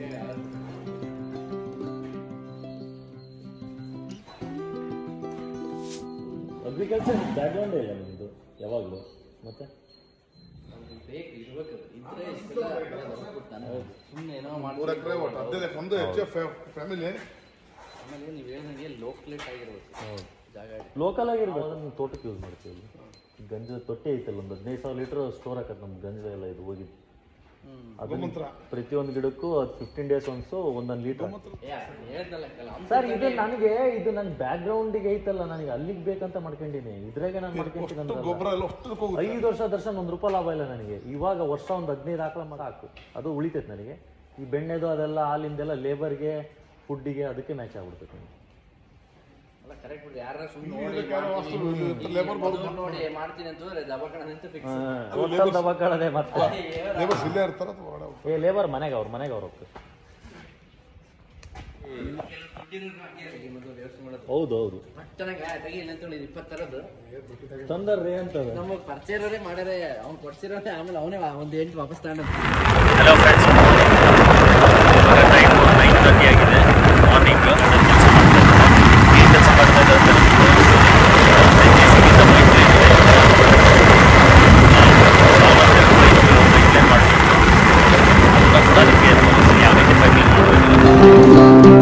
Agriculture ಬ್ಯಾಕ್ಗ್ರೌಂಡೇ ಇಲ್ಲ ನಿಮ್ಮದು ಯಾವಾಗಲೂ ಮತ್ತೆ ಬೇಕು ಇರ್ಬೇಕು ಇದ್ರೆ ಇಷ್ಟೆಲ್ಲ ಸುಮ್ಮನೆ ಏನೋ ಮಾಡಿ ಮೂರು ಎಕರೆ ಒಟ್ಟು ಹದಿನೈದು ಒಂದು ಹೆಚ್ಚು ಫ್ಯಾಮಿಲಿ ಆಮೇಲೆ ನೀವು ಹೇಳ್ದಂಗೆ ಲೋಕ್ಲೇಟ್ ಆಗಿರ್ಬೇಕು ಜಾಗ ಲೋಕಲ್ ಆಗಿರ್ಬೇಕು ಅದನ್ನು ತೋಟಕ್ಕೆ ಯೂಸ್ ಮಾಡ್ತೀವಿ ಇಲ್ಲಿ ಗಂಜ ತೊಟ್ಟಿ ಐತಲ್ಲ ಒಂದು ಹದಿನೈದು ಸಾವಿರ ಲೀಟ್ರ್ ಸ್ಟೋರ್ ಹಾಕತ್ತೆ ನಮ್ಮ ಗಂಜ ಎಲ್ಲ ಇದು ಹೋಗಿದ್ದು ಅದನ್ನ ಪ್ರತಿಯೊಂದು ಗಿಡಕ್ಕೂ ಅದು ಫಿಫ್ಟೀನ್ ಡೇಸ್ ಒನ್ಸು ಒಂದೊಂದು ಲೀಟ್ರ್ ಹೇಳ್ದಲ್ಲ ಸರ್ ಇದು ನನಗೆ ಇದು ನನ್ನ ಬ್ಯಾಕ್ಗ್ರೌಂಡಿಗೆ ಐತಲ್ಲ ನನಗೆ ಅಲ್ಲಿಗೆ ಬೇಕಂತ ಮಾಡ್ಕೊಂಡಿನಿ ಇದ್ರಾಗೆ ನಾನು ಮಾಡ್ಕೊಂತೀನಿ ಅಂದ್ರಲ್ಲ. ಗೊಬ್ಬರ ಎಲ್ಲ ಅಷ್ಟು ಹೋಗುತ್ತೆ ಐದು ವರ್ಷ ದರ್ಶನ ಒಂದು ರೂಪಾಯಿ ಲಾಭ ಇಲ್ಲ ನನಗೆ ಇವಾಗ ವರ್ಷ ಒಂದು ಹದಿನೈದು ಹಾಕ್ಲ ಮಾಡಿ ಹಾಕು ಅದು ಉಳಿತೈತೆ ನನಗೆ ಈ ಬೆಣ್ಣೆದು ಅದೆಲ್ಲ ಹಾಲಿಂದೆಲ್ಲ ಲೇಬರ್ಗೆ ಫುಡ್ಡಿಗೆ ಅದಕ್ಕೆ ಮ್ಯಾಚ್ ಆಗ್ಬಿಡ್ತೈತೆ ನನಗೆ ಅಲ್ಲ ಕರೆಕ್ಟ್ ಬಿಡಿ ಯಾರ ಸುಮ್ಮನೆ ನೋಡಿ ಲೇಬರ್ ಮಾಡ್ತೀನಿ, ನೋಡಿ ಮಾಡ್ತೀನಿ ಅಂತಂದ್ರೆ ದಬಾಕಣ ನಿಂತು ಫಿಕ್ಸ್ ಟೋಟಲ್ ದಬಾಕಳದೆ ಮತ್ತೆ ಲೇಬರ್ಸ್ ಇಲ್ಲೇ ಇರ್ತಾರೆ ಅಥವಾ ಹೊರಗಡೆ ಹೋಗ್ತಾರೆ? ಏ ಲೇಬರ್ ಮನೆಗೆ ಅವ್ರು ಮನೆಗೆ ಅವ್ರು ಹೋಗ್ತಾರೆ ಹೌದು ಹೌದು ಚೆನ್ನಾಗಿ ತೆಗಿ ಅಂತೇಳಿ ಇಪ್ಪತ್ತು ಥರದ್ದು ತಂದರ್ರಿ ಅಂತದ ನಮಗೆ ಪರಿಚಯ ಇರೋರೇ ಮಾಡ್ಯಾರೆ ಅವ್ನು ಕೊಡ್ಸಿರೋದೇ ಆಮೇಲೆ ಅವನೇ ಒಂದು ಎಂಟು ವಾಪಸ್ ತಗೊಂಡ ಹಲೋ ಫ್ರೆಂಡ್ಸ್ ಇವಾಗ ಟೈಮು ನೈನ್ ತರ್ಟಿ ಆಗಿದೆ ಮಾರ್ನಿಂಗ್ ಏನು ಕೆಲಸ ಮಾಡ್ತಾ ಇದ್ದಾರೆ ಅಂತ ನಮ್ಗೆ JCB ಯಿಂದ ಬೈಕ್ ಇದೆ. ನಾವು ಮತ್ತೆ ಬೈಕ್ ಮಾಡ್ತೀವಿ. ಅದಕ್ಕೆ ತೋರಿಸ್ತೀನಿ ಯಾವ ರೀತಿ ಬೈಕಿಂಗ್ ಮಾಡಬೇಕು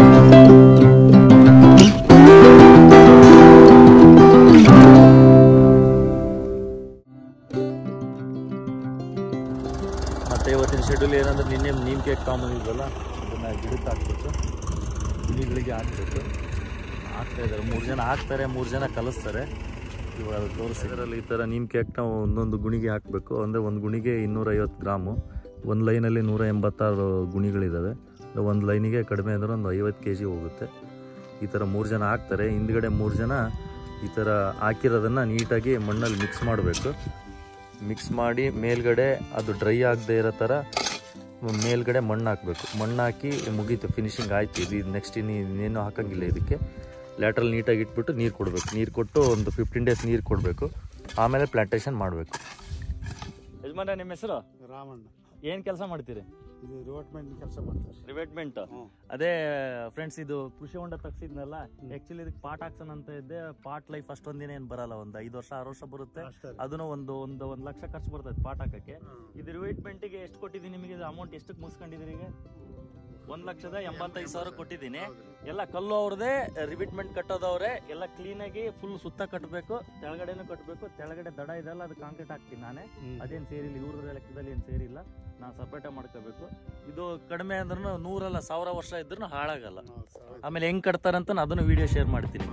ಮತ್ತು ಇವತ್ತಿನ ಶೆಡ್ಯೂಲ್ ಏನಂದ್ರೆ ನಿನ್ನೆ ನೀಮ್ ಕೇಕ್ ತೊಗೊಂಬಂದಿದ್ವಲ್ಲ ಅದನ್ನು ಗಿಡಕ್ಕೆ ಹಾಕ್ಬೇಕು ಗಿಳಿಗಳಿಗೆ ಹಾಕಬೇಕು ಹಾಕ್ತಾ ಇದ್ದಾರೆ ಮೂರು ಜನ ಹಾಕ್ತಾರೆ ಮೂರು ಜನ ಕಲಿಸ್ತಾರೆ ಇವಾಗ ತೋರಿಸಿ ಇದರಲ್ಲಿ ಈ ಥರ ನೀಮ್ ಕೇಕ್ನ ಒಂದೊಂದು ಗುಣಿಗೆ ಹಾಕಬೇಕು ಅಂದರೆ ಒಂದು ಗುಣಿಗೆ ಇನ್ನೂರೈವತ್ತು ಗ್ರಾಮು ಒಂದು ಲೈನಲ್ಲಿ ನೂರ ಎಂಬತ್ತಾರು ಗುಣಿಗಳಿದ್ದಾವೆ ಒಂದು ಲೈನಿಗೆ ಕಡಿಮೆ ಅಂದರೆ ಒಂದು ಐವತ್ತು ಕೆ ಜಿ ಹೋಗುತ್ತೆ ಈ ಥರ ಮೂರು ಜನ ಹಾಕ್ತಾರೆ ಹಿಂದ್ಗಡೆ ಮೂರು ಜನ ಈ ಥರ ಹಾಕಿರೋದನ್ನು ನೀಟಾಗಿ ಮಣ್ಣಲ್ಲಿ ಮಿಕ್ಸ್ ಮಾಡಬೇಕು ಮಿಕ್ಸ್ ಮಾಡಿ ಮೇಲ್ಗಡೆ ಅದು ಡ್ರೈ ಆಗದೆ ಇರೋ ಥರ ಮೇಲ್ಗಡೆ ಮಣ್ಣು ಹಾಕಬೇಕು ಮಣ್ಣು ಹಾಕಿ ಮುಗೀತು ಫಿನಿಶಿಂಗ್ ಆಯ್ತು ಇದು ನೆಕ್ಸ್ಟ್ ಇನ್ನು ಇನ್ನೇನು ಹಾಕಂಗಿಲ್ಲ ಇದಕ್ಕೆ ಲ್ಯಾಟ್ರಲ್ ನೀಟಾಗಿ ಇಟ್ಬಿಟ್ಟು ನೀರು ಕೊಡಬೇಕು ನೀರು ಕೊಟ್ಟು ಒಂದು ಫಿಫ್ಟೀನ್ ಡೇಸ್ ನೀರು ಕೊಡಬೇಕು ಆಮೇಲೆ ಪ್ಲಾಂಟೇಶನ್ ಮಾಡಬೇಕು ಯಜಮಾನ ನಿಮ್ಮ ಹೆಸರು ರಾಮಣ್ಣ ಏನು ಕೆಲಸ ಮಾಡ್ತೀರಿ ಇದು ರಿವರ್ಟ್ಮೆಂಟ್ ಕೆಲಸ ಮಾಡ್ತಾರೆ ರಿವೆಟ್ಮೆಂಟ್ ಹ್ಮ್. ಅದೇ ಫ್ರೆಂಡ್ಸ್ ಇದು ಕೃಷಿ ಹೊಂಡ ತಗ್ಸಿದ್ನಲ್ಲ ಆಕ್ಚುಲಿ ಇದಕ್ಕೆ ಪಾಟ್ ಹಾಕ್ಸೋಣ ಅಂತ ಇದ್ದೆ ಪಾಟ್ ಲೈಫ್ ಅಷ್ಟೊಂದಿನ ಏನು ಬರಲ್ಲ ಒಂದು ಐದು ವರ್ಷ ಆರು ವರ್ಷ ಬರುತ್ತೆ ಅಷ್ಟೇ ಅದನ್ನು ಒಂದು ಒಂದು ಒಂದು ಲಕ್ಷ ಖರ್ಚು ಬರ್ತೈತೆ ಪಾಟ್ ಹಾಕಕ್ಕೆ ಇದು ರಿವೈಟ್ಮೆಂಟಿಗೆ ಎಷ್ಟು ಕೊಟ್ಟಿದ್ದೀನಿ ನಿಮಗೆ ಅಮೌಂಟ್ ಎಷ್ಟಕ್ಕೆ ಮುಗಿಸ್ಕೊಂಡಿದ್ದೀರಿ ಈಗ ಒಂದು ಲಕ್ಷದ ಎಂಬತ್ತೈದು ಸಾವಿರ ಕೊಟ್ಟಿದ್ದೀನಿ ಎಲ್ಲ ಕಲ್ಲು ಅವ್ರದೇ ರಿವಿಟ್ಮೆಂಟ್ ಕಟ್ಟೋದವ್ರೆ ಎಲ್ಲ ಕ್ಲೀನಾಗಿ ಫುಲ್ ಸುತ್ತ ಕಟ್ಟಬೇಕು ತೆಳಗಡೆನೂ ಕಟ್ಟಬೇಕು ತೆಳಗಡೆ ದಡ ಇದೆಲ್ಲ ಅದು ಕಾಂಕ್ರೀಟ್ ಹಾಕ್ತೀನಿ ನಾನೇ ಅದೇನು ಸೇರಿಲ್ಲ ಇವ್ರದ್ರ ಲೆಕ್ಕದಲ್ಲಿ ಏನು ಸೇರಿಲ್ಲ ನಾವು ಸಪ್ರೇಟಾಗಿ ಮಾಡ್ಕೋಬೇಕು ಇದು ಕಡಿಮೆ ಅಂದ್ರೂ ನೂರಲ್ಲ ಸಾವಿರ ವರ್ಷ ಇದ್ರೂ ಹಾಳಾಗಲ್ಲ ಆಮೇಲೆ ಹೆಂಗ್ ಕಟ್ತಾರಂತ ನಾನು ಅದನ್ನು ವಿಡಿಯೋ ಶೇರ್ ಮಾಡ್ತೀನಿ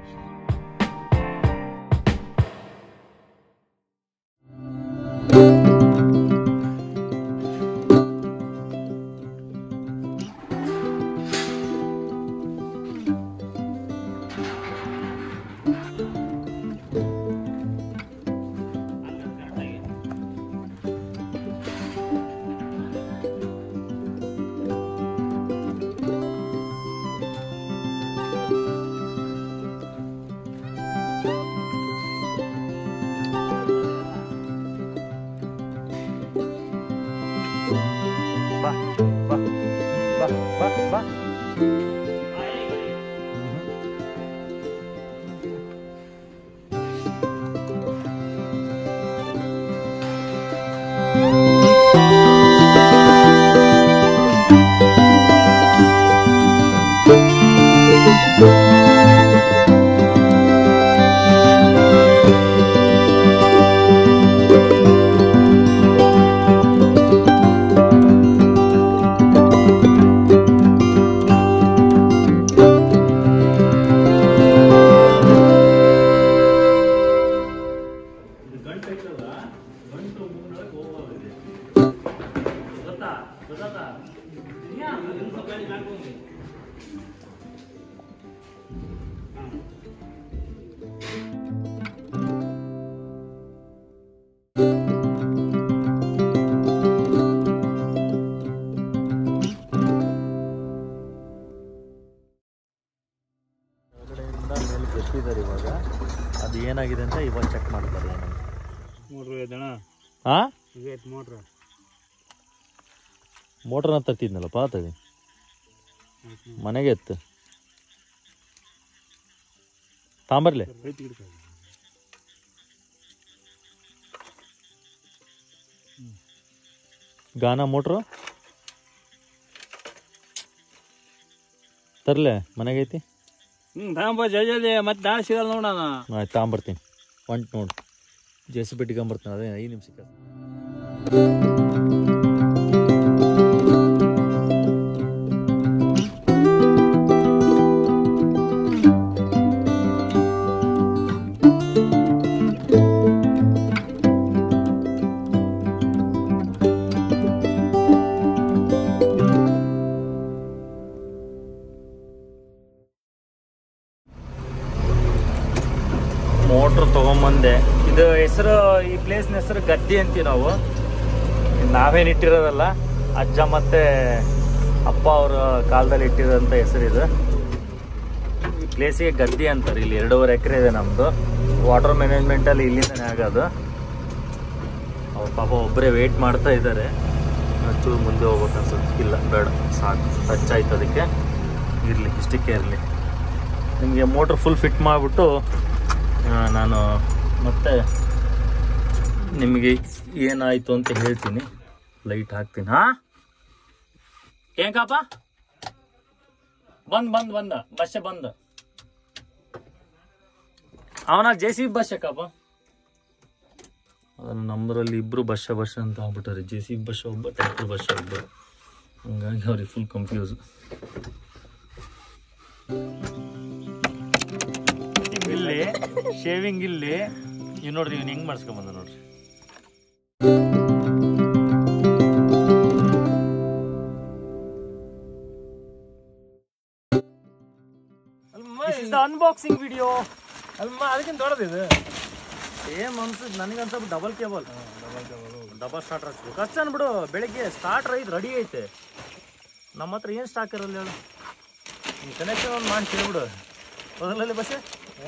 ಬಾ ಬಾ ಬಾ ಬಾ ಬಾ ಇದು ಗಂಟು ಐತಲ್ಲ ಗಂಟು ಮೂರ್ನಾಲ್ಕು ಹೋಗೋದಿದೆ ಗೊತ್ತಾ ಗೊತ್ತಾ ಯಾ, ಅದನ್ನ ಸಪ್ಲೈಗೆ ಹಾಕ್ಬೋದು. ಕೆಳಗಡೆಯಿಂದ ಮೇಲೆ ಎತ್ತಿದ್ದಾರೆ ಇವಾಗ ಅದು ಏನಾಗಿದೆ ಅಂತ ಇವಾಗ ಚೆಕ್ ಮಾಡ್ತಾರೆ ಏನಂತ ಮೋಟ್ರ್ ಇದಣ ಹಾ ಇದೆ ಮೋಟ್ರ್ ಮೋಟ್ರನ್ನ ತರ್ತಿದ್ನಲ್ಲಪ್ಪ ಆತದೆ ಮನೆಗೆ ಎತ್ತು ತಾಂಬರ್ಲೆ ಐತಿ ಗಿಡಕ್ಕೆ ಗಾನ ಮೋಟ್ರು ತರ್ಲೆ ಮನೆಗೈತಿ ಹ್ಞೂ ತಾಂಬ ಜಲ್ದಿ ಮತ್ತೆ ನಾಳೆ ಸಿಗಲ್ಲ ನೋಡೋಣ ಆಯ್ತು ತಗೊಂಬರ್ತೀನಿ ಒಂಟು ನೋಡು ಜೆ ಸಿ ಬಿ ಬರ್ತೀನಿ ಅದೇ ಐದು ನಿಮಿಷಕ್ಕೆ ಮೋಟ್ರ್ ತೊಗೊಂಬಂದೆ ಇದು ಹೆಸರು ಈ ಪ್ಲೇಸ್ನ ಹೆಸರು ಗದ್ದೆ ಅಂತೀವಿ ನಾವು ನಾವೇನು ಇಟ್ಟಿರೋದಲ್ಲ ಅಜ್ಜ ಮತ್ತೆ ಅಪ್ಪ ಅವರ ಕಾಲದಲ್ಲಿ ಇಟ್ಟಿರೋಂಥ ಹೆಸರು ಇದು ಈ ಪ್ಲೇಸಿಗೆ ಗದ್ದೆ ಅಂತಾರೆ ಇಲ್ಲಿ ಎರಡೂವರೆ ಎಕರೆ ಇದೆ ನಮ್ಮದು ವಾಟರ್ ಮ್ಯಾನೇಜ್ಮೆಂಟಲ್ಲಿ ಇಲ್ಲಿಂದನೇ ಆಗೋದು ಅವ್ರು ಪಾಪ ಒಬ್ಬರೇ ವೆಯ್ಟ್ ಮಾಡ್ತಾ ಇದ್ದಾರೆ ಚೂರು ಮುಂದೆ ಹೋಗ್ಬೇಕು ಅನ್ಸುತ್ತೆ ಇಲ್ಲ ಬೇಡ ಸಾಕು ಟಚ್ ಆಯ್ತು ಅದಕ್ಕೆ ಇರಲಿ ಇಷ್ಟಕ್ಕೆ ಇರಲಿ ನಿಮಗೆ ಮೋಟ್ರ್ ಫುಲ್ ಫಿಟ್ ಮಾಡಿಬಿಟ್ಟು ನಾನು ಮತ್ತೆ ನಿಮಗೆ ಏನಾಯಿತು ಅಂತ ಹೇಳ್ತೀನಿ ಲೈಟ್ ಹಾಕ್ತೀನಿ ಹಾ ಏನ್ಕಪ್ಪ ಬಂದ್ ಬಂದ್ ಬಂದ ಬಸ್ಸೆ ಬಂದ ಅವನ ಜೆ ಸಿ ಬಸ್ ಯಾಕಪ್ಪ ಅದನ್ನ ನಮ್ಮದ್ರಲ್ಲಿ ಇಬ್ರು ಬಸ್ಸ ಬಸ್ ಅಂತ ಆಗ್ಬಿಟ್ಟಾರೆ ಜೆ ಸಿ ಬಸ್ ಒಬ್ಬ ಟ್ರ್ಯಾಕ್ಟರ್ ಬಸ್ ಒಬ್ಬ ಹಂಗಾಗಿ ಅವ್ರಿಗೆ ಫುಲ್ ಕನ್ಫ್ಯೂಸ್ ಇಲ್ಲಿ ಶೇವಿಂಗ್ ಇಲ್ಲಿ ಇವ್ ನೋಡ್ರಿ ಇವ್ನು ಹೆಂಗ್ ಮಾಡಿಸ್ಕೊಂಬಂದ ನೋಡ್ರಿ ಅನ್ಬಾಕ್ಸಿಂಗ್ ವಿಡಿಯೋ ಅಲ್ಮ ಅದಕ್ಕಿಂತ ದೊಡ್ಡದಿದೆ ಸೇಮ್ ಅನ್ಸುತ್ತೆ ನನಗೆ ಅನ್ಸಪ್ಪ ಡಬಲ್ ಕೇಬಲ್ ಡಬಲ್ ಸ್ಟಾರ್ಟರ್ ಹಚ್ಬೇಕು ಅಷ್ಟು ಅನ್ಬಿಡು ಬೆಳಿಗ್ಗೆ ಸ್ಟಾರ್ಟರ್ ಐದು ರೆಡಿ ಐತೆ ನಮ್ಮ ಹತ್ರ ಏನು ಸ್ಟಾಕ್ ಇರಲ್ಲ ಹೇಳು ನೀನು ಕನೆಕ್ಷನ್ ಒಂದು ಮಾಡಿ ಕೇಳ್ಬಿಡು ಹೋಗಲ್ಲಲ್ಲಿ ಬಸ್ಸೆ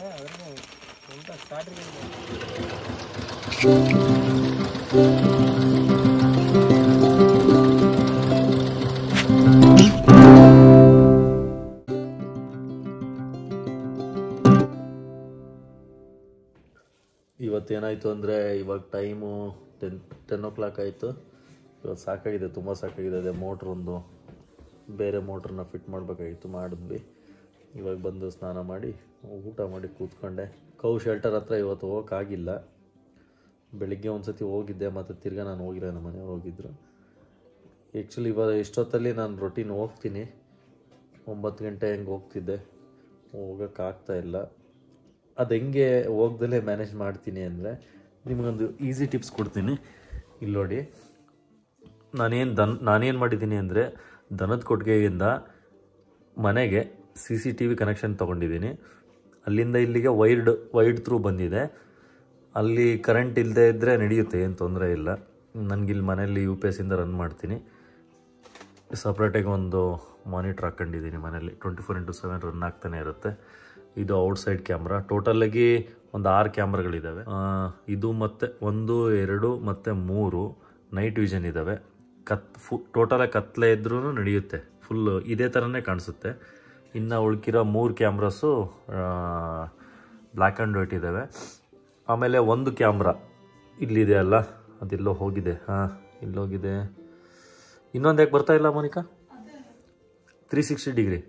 ಇವತ್ತೇನಾಯಿತು ಅಂದರೆ ಇವಾಗ time ten ten o'clock ಆಯಿತು ಇವತ್ತು ಸಾಕಾಗಿದೆ ತುಂಬ ಸಾಕಾಗಿದೆ ಅದೇ ಮೋಟ್ರ್ ಒಂದು ಬೇರೆ ಮೋಟ್ರನ್ನ ಫಿಟ್ ಮಾಡಬೇಕಾಗಿತ್ತು ಮಾಡಿದ್ವಿ ಇವಾಗ ಬಂದು ಸ್ನಾನ ಮಾಡಿ ಊಟ ಮಾಡಿ ಕೂತ್ಕೊಂಡೆ ಕೌ ಶೆಲ್ಟರ್ ಹತ್ರ ಇವತ್ತು ಹೋಗೋಕ್ಕಾಗಿಲ್ಲ ಬೆಳಿಗ್ಗೆ ಒಂದು ಸತಿ ಹೋಗಿದ್ದೆ ಮತ್ತು ತಿರ್ಗಾ ನಾನು ಹೋಗಿಲ್ಲ ನಮ್ಮ ಮನೆಯವ್ರು ಹೋಗಿದ್ರು ಆ್ಯಕ್ಚುಲಿ ಇವಾಗ ಇಷ್ಟೊತ್ತಲ್ಲಿ ನಾನು ರೊಟೀನ್ ಹೋಗ್ತೀನಿ ಒಂಬತ್ತು ಗಂಟೆ ಹೆಂಗೆ ಹೋಗ್ತಿದ್ದೆ ಹೋಗೋಕ್ಕಾಗ್ತಾ ಇಲ್ಲ ಅದು ಹೆಂಗೆ ಹೋಗ್ದಲೇ ಮ್ಯಾನೇಜ್ ಮಾಡ್ತೀನಿ ಅಂದರೆ ನಿಮಗೊಂದು ಈಸಿ ಟಿಪ್ಸ್ ಕೊಡ್ತೀನಿ ಇಲ್ಲಿ ನೋಡಿ ನಾನೇನು ದನ್ ನಾನೇನು ಮಾಡಿದ್ದೀನಿ ಅಂದರೆ ದನದ ಕೊಟ್ಟಿಗೆಯಿಂದ ಮನೆಗೆ C C T V connection ತೊಗೊಂಡಿದ್ದೀನಿ ಅಲ್ಲಿಂದ ಇಲ್ಲಿಗೆ ವೈರ್ಡ್ ವೈರ್ಡ್ ಥ್ರೂ ಬಂದಿದೆ ಅಲ್ಲಿ ಕರೆಂಟ್ ಇಲ್ಲದೆ ಇದ್ದರೆ ನಡೆಯುತ್ತೆ ಏನು ತೊಂದರೆ ಇಲ್ಲ ನನಗಿಲ್ಲಿ ಮನೆಯಲ್ಲಿ ಯು ಪಿ ಎಸ್ಸಿಂದ ರನ್ ಮಾಡ್ತೀನಿ ಸಪ್ರೇಟಾಗಿ ಒಂದು ಮಾನಿಟ್ರ್ ಹಾಕ್ಕೊಂಡಿದ್ದೀನಿ ಮನೇಲಿ twenty four into seven run ಆಗ್ತಾನೆ ಇರುತ್ತೆ ಇದು ಔಟ್ಸೈಡ್ ಕ್ಯಾಮ್ರಾ ಟೋಟಲಾಗಿ ಒಂದು ಆರು ಕ್ಯಾಮ್ರಾಗಳಿದ್ದಾವೆ ಇದು ಮತ್ತು ಒಂದು ಎರಡು ಮತ್ತು ಮೂರು ನೈಟ್ ವಿಷನ್ ಇದ್ದಾವೆ ಕತ್ ಫು ಟೋಟಲಾಗಿ ಕತ್ಲೆ ಇದ್ರೂ ನಡೆಯುತ್ತೆ ಫುಲ್ಲು ಇದೇ ಥರನೇ ಕಾಣಿಸುತ್ತೆ ಇನ್ನು ಉಳ್ಕಿರೋ ಮೂರು ಕ್ಯಾಮ್ರಾಸು ಬ್ಲ್ಯಾಕ್ ಆ್ಯಂಡ್ ವೈಟ್ ಇದ್ದಾವೆ ಆಮೇಲೆ ಒಂದು ಕ್ಯಾಮ್ರಾ ಇಲ್ಲಿದೆ ಅಲ್ಲ ಅದೆಲ್ಲೋ ಹೋಗಿದೆ ಹಾಂ ಇಲ್ಲೋಗಿದೆ ಇನ್ನೊಂದು ಯಾಕೆ ಬರ್ತಾ ಇಲ್ಲ ಮೋನಿಕಾ ತ್ರೀ ಸಿಕ್ಸ್ಟಿ ಡಿಗ್ರಿ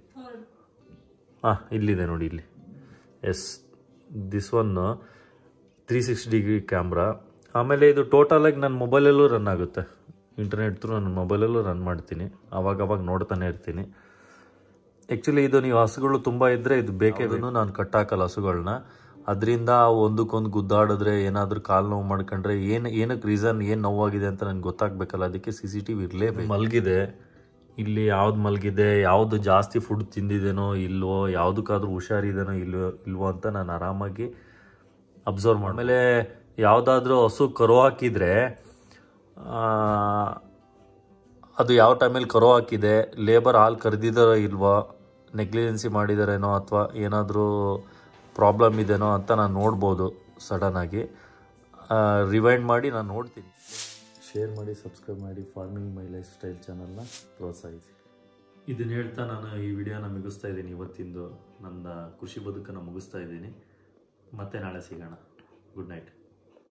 ಹಾಂ ಇಲ್ಲಿದೆ ನೋಡಿ ಇಲ್ಲಿ yes this one three sixty degree camera ಆಮೇಲೆ ಇದು ಟೋಟಲಾಗಿ ನನ್ನ ಮೊಬೈಲಲ್ಲೂ ರನ್ ಆಗುತ್ತೆ ಇಂಟರ್ನೆಟ್ ಥ್ರೂ ನನ್ನ ಮೊಬೈಲಲ್ಲೂ ರನ್ ಮಾಡ್ತೀನಿ ಅವಾಗ ಅವಾಗ ನೋಡ್ತಾನೆ ಇರ್ತೀನಿ ಆ್ಯಕ್ಚುಲಿ ಇದು ನೀವು ಹಸುಗಳು ತುಂಬ ಇದ್ದರೆ ಇದು ಬೇಕೇ ಬೇಕು ನಾನು ಕಟ್ಟಾಕಲ್ಲ ಹಸುಗಳನ್ನ ಅದರಿಂದ ಒಂದಕ್ಕೊಂದು ಗುದ್ದಾಡಿದ್ರೆ ಏನಾದರೂ ಕಾಲು ನೋವು ಮಾಡ್ಕೊಂಡ್ರೆ ಏನು ಏನಕ್ಕೆ ರೀಸನ್ ಏನು ನೋವಾಗಿದೆ ಅಂತ ನನಗೆ ಗೊತ್ತಾಗಬೇಕಲ್ಲ ಅದಕ್ಕೆ ಸಿ ಸಿ ಟಿ ವಿ ಇರಲೇಬೇಕು ಮಲಗಿದೆ ಇಲ್ಲಿ ಯಾವ್ದು ಮಲಗಿದೆ ಯಾವುದು ಜಾಸ್ತಿ ಫುಡ್ ತಿಂದಿದೇನೋ ಇಲ್ವೋ ಯಾವುದಕ್ಕಾದ್ರೂ ಹುಷಾರಿದೇನೋ ಇಲ್ವೋ ಇಲ್ವೋ ಅಂತ ನಾನು ಆರಾಮಾಗಿ ಅಬ್ಸರ್ವ್ ಮಾಡಿ ಆಮೇಲೆ ಯಾವುದಾದ್ರೂ ಹಸು ಕರು ಹಾಕಿದರೆ ಅದು ಯಾವ ಟೈಮಲ್ಲಿ ಕರು ಹಾಕಿದೆ ಲೇಬರ್ ಹಾಲು ಕರೆದಿದ್ದಾರೋ ಇಲ್ವೋ ನೆಗ್ಲಿಜೆನ್ಸಿ ಮಾಡಿದಾರೇನೋ ಅಥವಾ ಏನಾದರೂ ಪ್ರಾಬ್ಲಮ್ ಇದೆನೋ ಅಂತ ನಾನು ನೋಡ್ಬೋದು ಸಡನ್ನಾಗಿ ರಿವೈಂಡ್ ಮಾಡಿ ನಾನು ನೋಡ್ತೀನಿ ಶೇರ್ ಮಾಡಿ ಸಬ್ಸ್ಕ್ರೈಬ್ ಮಾಡಿ ಫಾರ್ಮಿಂಗ್ ಮೈ ಲೈಫ್ ಸ್ಟೈಲ್ ಚಾನಲ್ನ ಪ್ರೋತ್ಸಾಹಿಸಿ ಇದನ್ನ ಹೇಳ್ತಾ ನಾನು ಈ ವಿಡಿಯೋನ ಮುಗಿಸ್ತಾ ಇದ್ದೀನಿ ಇವತ್ತಿಂದು ನನ್ನ ಕೃಷಿ ಬದುಕನ್ನು ಮುಗಿಸ್ತಾ ಇದ್ದೀನಿ ಮತ್ತೆ ನಾಳೆ ಸಿಗೋಣ ಗುಡ್ ನೈಟ್